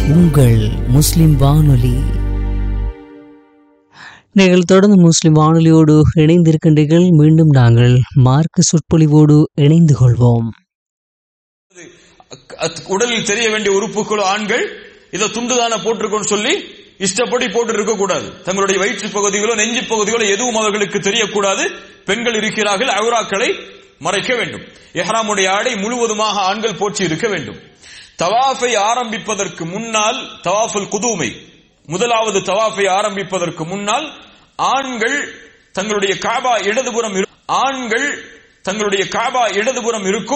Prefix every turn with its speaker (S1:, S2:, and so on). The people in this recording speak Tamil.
S1: உங்கள் முஸ்லிம் வானொலி நீங்கள் தொடர்ந்து முஸ்லிம் வானொலியோடு இணைந்திருக்கின்றீர்கள் மீண்டும் நாங்கள் மார்க்க சொற்பொழிவோடு இணைந்து கொள்வோம்
S2: அத்- உடலில் தெரிய வேண்டிய உறுப்புகளோ ஆண்கள் இதை துண்டுதான போட்டிருக்கோன்னு சொல்லி இஷ்டப்படி போட்டு இருக்க கூடாது தங்களுடைய வயிற்று பகுதிகளோ நெஞ்சு பகுதிகளோ எதுவும் அவர்களுக்கு தெரியக்கூடாது பெண்கள் இருக்கிறார்கள் அவுராக்களை மறைக்க வேண்டும் எஹ்ராமுடைய ஆடை முழுவதுமாக ஆண்கள் போற்றி இருக்க வேண்டும் தவாஃபை ஆரம்பிப்பதற்கு முன்னால் தவாஃபுல் குதூமை முதலாவது தவாஃபை ஆரம்பிப்பதற்கு முன்னால் ஆண்கள் தங்களுடைய காபா இடதுபுறம் இரு- ஆண்கள் தங்களுடைய காபா இடதுபுறம் இருக்கும்